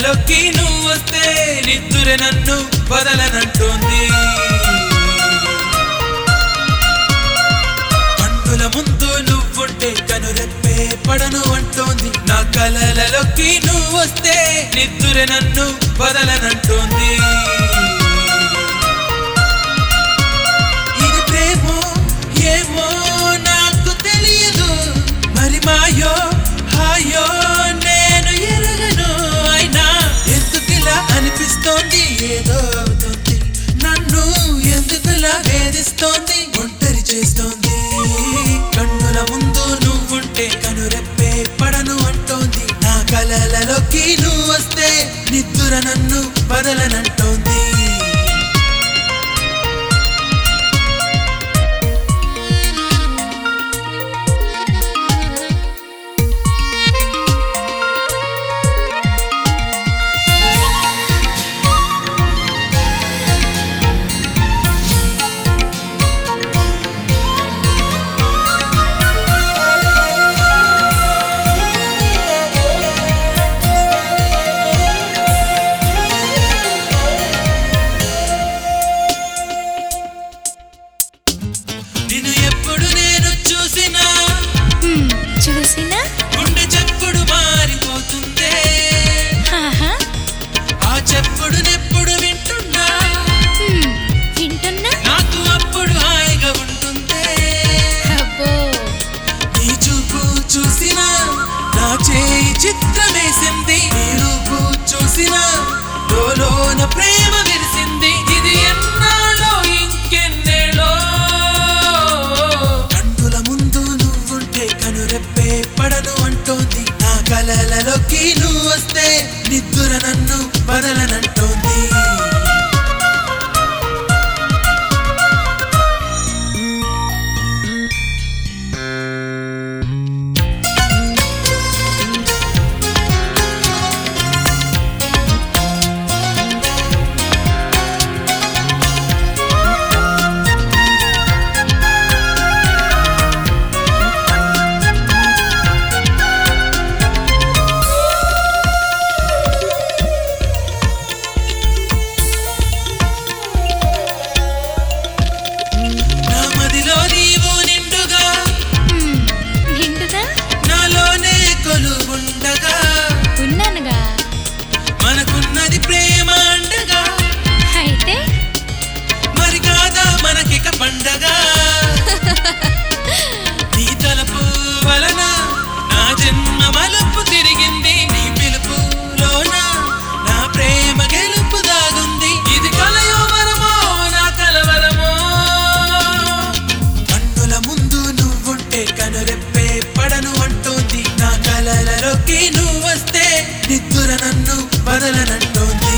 కలలలోకి నువ్వు వస్తే నిద్దురే నన్ను వదలనంటోంది కన్నుల ముందు నువ్వుంటే కనురెప్పే పడను అంటోంది నా కలలలోకి నువ్వు వస్తే నిద్దురే నన్ను వదలనంటోంది ఇది ప్రేమో ఏమో నాకు తెలియదు మరి మాయో హాయో నేను ఎరగను అయినా ఎందుకిలా అనిపిస్తోంది ఏదో అవుతుంది నన్ను ఎందుకులా వేధిస్తోంది ఒంటరి చేస్తోంది కన్నుల ముందు నువ్వుంటే కనురెప్పే పడను అంటోంది నా కలలలోకి నువ్వు వస్తే నిద్దుర నన్ను బదలనంటోంది నిన్ను ఎప్పుడు నేను చూసినా హ్మ్, చూసినా గుండె చెప్పుడు మారిపోతుందే ఆహా, ఆ చెప్పుడు నెప్పుడు వింటున్నా హ్మ్, వింటున్నా నాకు అప్పుడు హాయిగా ఉంటుందే అబ్బో నీ చూపు చూసినా నా చేయి చిత్రమేసింది నీ రూపు చూసినా లోన ప్రేమ విరిసింది ఇది ఎన్నాళ్ళో ఇంకెన్నేళ్ళో కన్నుల ముందు నువ్వుంటే కనురెప్పే పడను అంటోంది నా కలలలోకి నువ్వు వస్తే నిద్దుర నన్ను బదలనంటోంది నా మదిలో నీవు నిండుగా హ్మ్, నిండుగా నాలోనే కొలువుండగా ఉన్నానుగా మనకున్నది ప్రేమ అండగా అయితే మరి కాదా మనకిక పండగ నీ తలపు వలన నా జన్మ మలుపు తిరిగింది నీ పిలుపులోన నా ప్రేమ గెలుపు దాగుంది ఇది కలయో వరమో నా కలవరమో కన్నుల ముందు నువ్వుంటే కనురెప్పే పడను అంటోంది నా కలలలోకి నువ్వు వస్తే నిద్దుర నన్ను వదలనంటోంది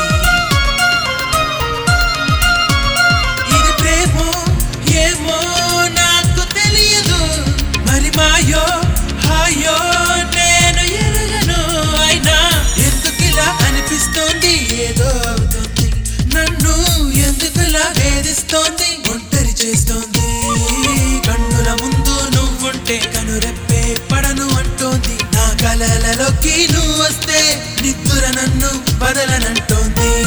ఇది ప్రేమో ఏమో నాకు తెలియదు మరి మాయో హాయో నేను ఎరగను అయినా ఎందుకిలా అనిపిస్తోంది ఏదో అవుతుంది నన్ను ఎందుకులా వేధిస్తోంది ఒంటరి చేస్తోంది కన్నుల ముందు నువ్వుంటే కనురెప్పే పడను అంటోంది నా కలలలోకి నువ్వు వస్తే నిద్దుర నన్ను బదలనంటోంది